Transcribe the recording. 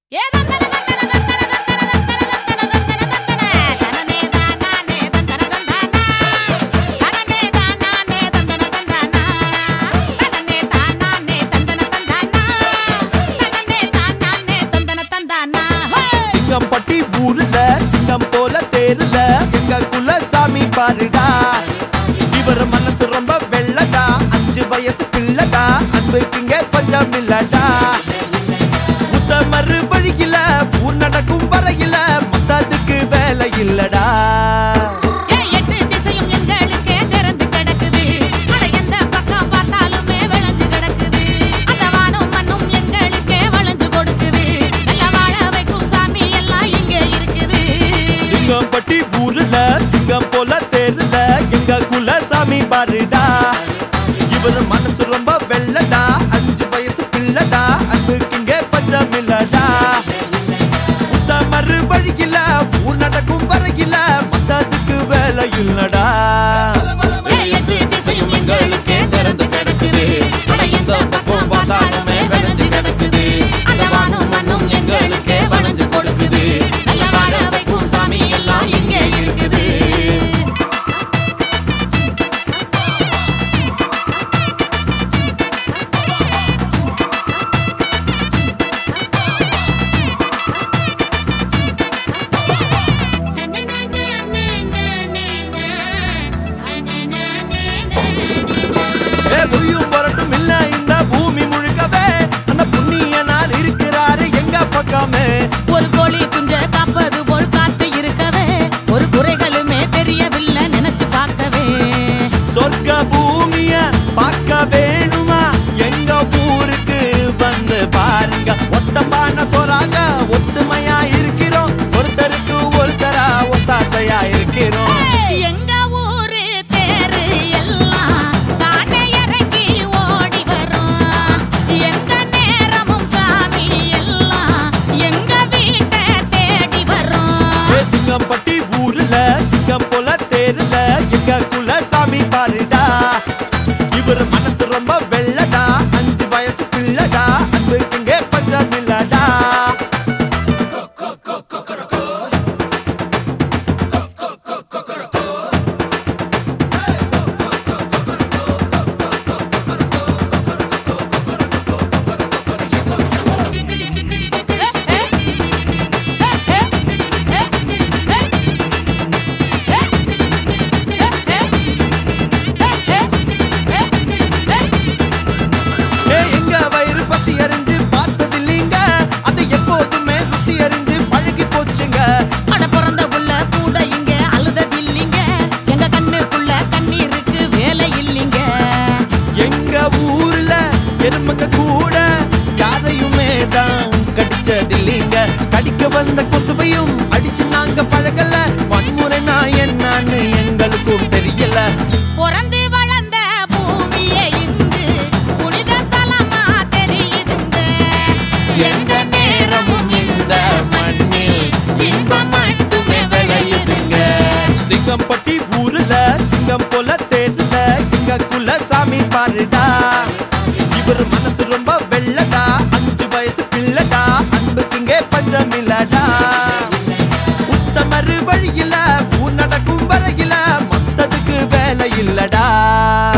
ஏ தந்தன தந்தன தந்தன தந்தன தந்தன தந்தன தந்தன தனனே தானானே தந்தன தந்தானா தனனே தானானே தந்தன தந்தானா தனனே தானானே தந்தன தந்தானா தனனே தானானே தந்தன தந்தானா ஹே சிங்கம் பட்டி ஊருல சிங்கம் போல தேருல எங்க குலசாமி பாருடா இவர் மனசு ரொம்ப வெள்ளடா அஞ்சு வயசு பிள்ளடா அன்புக்குங்க பஞ்சம் இல்லடா முத்த மறு வழியில ஊர் நடக்கும் வரையில மத்ததுக்கு வேலை இல்லடா ஏ எட்டு திசையும் எங்களுக்கே திறந்து கிடக்குது அட எந்த பக்கம் பார்த்தாலுமே விளைஞ்சு கிடக்குது அந்த வானம் மண்ணும் எங்களுக்கே வளைஞ்சு கொடுக்குது நல்ல வாழ வைக்கும் சாமி எல்லாம் இங்கே இருக்குது சிங்கம் பட்டி ஊருல சிங்கம் போல தேருல எங்க குலசாமி பாருடா இவர் மனசு ரொம்ப வெள்ளடா அஞ்சு வயசு பிள்ளடா அன்புக்குங்க பஞ்சம் இல்லடா முத்த மறு வழியில ஊர் நடக்கும் வரையில மத்ததுக்கு வேலை இல்லடா ஏ எட்டு திசையும் எங்களுக்கே திறந்து கிடக்குது அட எந்த பக்கம் பார்த்தாலுமே விளைஞ்சு கிடக்குது அந்த வானம் மண்ணும் எங்களுக்கே வளைஞ்சு கொடுக்குது நல்ல வாழ வைக்கும் சாமி எல்லாம் இங்கே இருக்குது ஏ புய்யும் புரட்டும் இல்ல இந்த பூமி முழுக்கவே அந்த புண்ணிய நாள் இருக்கிறாரு எங்க பக்கமே ஒரு கோழி குஞ்ச காப்பது போல் காத்து இருக்கவே ஒரு குறைகளுமே தெரியவில்லை நினைச்சு பார்க்கவே சொர்க்க பூமிய பார்க்க வேணுமா எங்க ஊருக்கு வந்து பாருங்க ஒத்தப்பான சொராங்க ஒத்துமையா இருக்கிறோம் ஒருத்தருக்கு ஒருத்தரா ஒத்தாசையா இருக்கிறோம் எங்க ஊரு தேரு எல்லாம் தானே இறங்கி ஓடி வரும் எந்த நேரமும் சாமி எல்லாம் எங்க வீட்டை தேடி வரும் ஏ சிங்கம்பட்டி ஊர்ல சிங்கம் போல தேருல எங்க குலசாமி பாருடா இவர் மனசு ரொம்ப வெள்ளடா அஞ்சு வயசு பிள்ளடா அன்புக்குங்க பஞ்சம் இல்லடா ஏ எங்க வயிறு பசி அறிஞ்சு பார்த்ததில்லைங்க அது எப்போதுமே ருசி அறிஞ்சு பழகி போச்சுங்க அட பிறந்த புள்ள கூட இங்க அழுததில்லிங்க எங்க கண்ணுக்குள்ள கண்ணீருக்கு வேலை இல்லைங்க எங்க ஊர்ல எறும்புங்க கூட யாரையுமே தான் கடிச்சதில்லைங்க கடிக்க வந்த கொசுவையும் அடிச்சு நாங்க பழகல வன்முறை நான் என்னன்னு எங்களுக்கும் தெரியல பிறந்து வளர்ந்த பூமியே இங்கு புனித தலமா தெரியுதுங்க எந்த நேரமும் இந்த மண்ணில் இன்பம் மட்டுமே விளையுதுங்க சிங்கம்பட்டி ஊர்ல சிங்கம் போல தேர்ல எங்க குலசாமி பாருடா இவர் மனசு ரொம்ப வெள்ளடா அஞ்சு வயசு பிள்ளடா அன்புக்குங்க பஞ்சம் இல்லடா உத்தமரு வழியில ஊர் நடக்கும் வரையில மத்ததுக்கு வேலை இல்லடா